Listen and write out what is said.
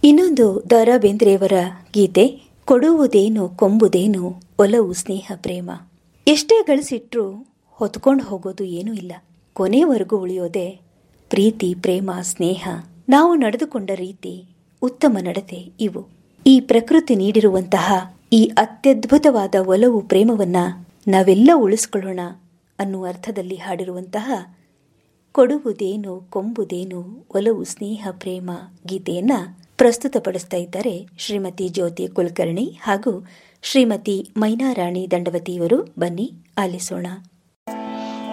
ಇನ್ನೊಂದು ದ ರಾ ಬೇಂದ್ರೆಯವರ ಗೀತೆ ಕೊಡುವುದೇನು ಕೊಂಬುದೇನು ಒಲವು ಸ್ನೇಹ ಪ್ರೇಮ ಎಷ್ಟೇ ಗಳಿಸಿಟ್ರೂ ಹೊತ್ಕೊಂಡು ಹೋಗೋದು ಏನೂ ಇಲ್ಲ ಕೊನೆವರೆಗೂ ಉಳಿಯೋದೇ ಪ್ರೀತಿ ಪ್ರೇಮ ಸ್ನೇಹ ನಾವು ನಡೆದುಕೊಂಡ ರೀತಿ ಉತ್ತಮ ನಡತೆ ಇವು ಈ ಪ್ರಕೃತಿ ನೀಡಿರುವಂತಹ ಈ ಅತ್ಯದ್ಭುತವಾದ ಒಲವು ಪ್ರೇಮವನ್ನ ನಾವೆಲ್ಲ ಉಳಿಸ್ಕೊಳ್ಳೋಣ ಅನ್ನುವ ಅರ್ಥದಲ್ಲಿ ಹಾಡಿರುವಂತಹ ಕೊಡುವುದೇನು ಕೊಂಬುದೇನು ಒಲವು ಸ್ನೇಹ ಪ್ರೇಮ ಗೀತೆಯನ್ನ ಪ್ರಸ್ತುತಪಡಿಸ್ತಾ ಇದ್ದಾರೆ ಶ್ರೀಮತಿ ಜ್ಯೋತಿ ಕುಲಕರ್ಣಿ ಹಾಗೂ ಶ್ರೀಮತಿ ಮೈನಾರಾಣಿ ದಂಡವತಿಯವರು ಬನ್ನಿ ಆಲಿಸೋಣ